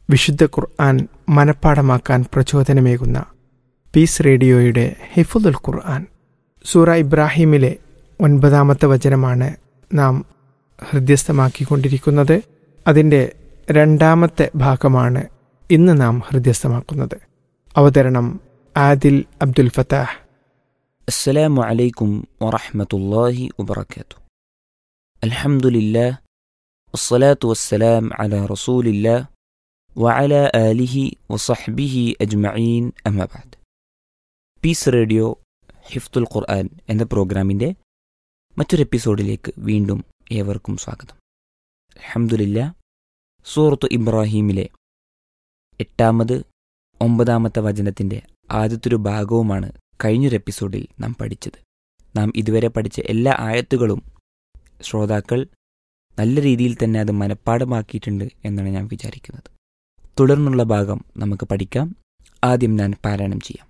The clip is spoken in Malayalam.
വിശുദ്ധ ഖുർആൻ മനഃപ്പാടമാക്കാൻ പ്രചോദനമേകുന്ന പീസ് റേഡിയോയുടെ ഹിഫുദുൽ ഖുർആൻ സൂറ ഇബ്രാഹിമിലെ ഒൻപതാമത്തെ വചനമാണ് നാം ഹൃദ്യസ്ഥമാക്കിക്കൊണ്ടിരിക്കുന്നത് അതിൻ്റെ രണ്ടാമത്തെ ഭാഗമാണ് ഇന്ന് നാം ഹൃദ്യസ്ഥമാക്കുന്നത് അവതരണം ആദിൽ അബ്ദുൽ ഫത്താഹ് السلام عليكم ورحمة الله وبركاته الحمد لله والصلاة والسلام على رسول الله وعلى آله وصحبه أجمعين أما بعد പീസ് റേഡിയോ ഹിഫ്തുൽ ഖുർആൻ എന്ന പ്രോഗ്രാമിൻ്റെ മറ്റൊരു എപ്പിസോഡിലേക്ക് വീണ്ടും ഏവർക്കും സ്വാഗതം അൽഹംദുലില്ല സൂറത്ത് ഇബ്രാഹീമിലെ എട്ടാമത് ഒമ്പതാമത്തെ വചനത്തിൻ്റെ ആദ്യത്തൊരു ഭാഗവുമാണ് കഴിഞ്ഞൊരു എപ്പിസോഡിൽ നാം പഠിച്ചത് നാം ഇതുവരെ പഠിച്ച എല്ലാ ആയത്തുകളും ശ്രോതാക്കൾ നല്ല രീതിയിൽ തന്നെ അത് മനഃപ്പാടമാക്കിയിട്ടുണ്ട് എന്നാണ് ഞാൻ വിചാരിക്കുന്നത് തുടർന്നുള്ള ഭാഗം നമുക്ക് പഠിക്കാം ആദ്യം ഞാൻ പാരായണം ചെയ്യാം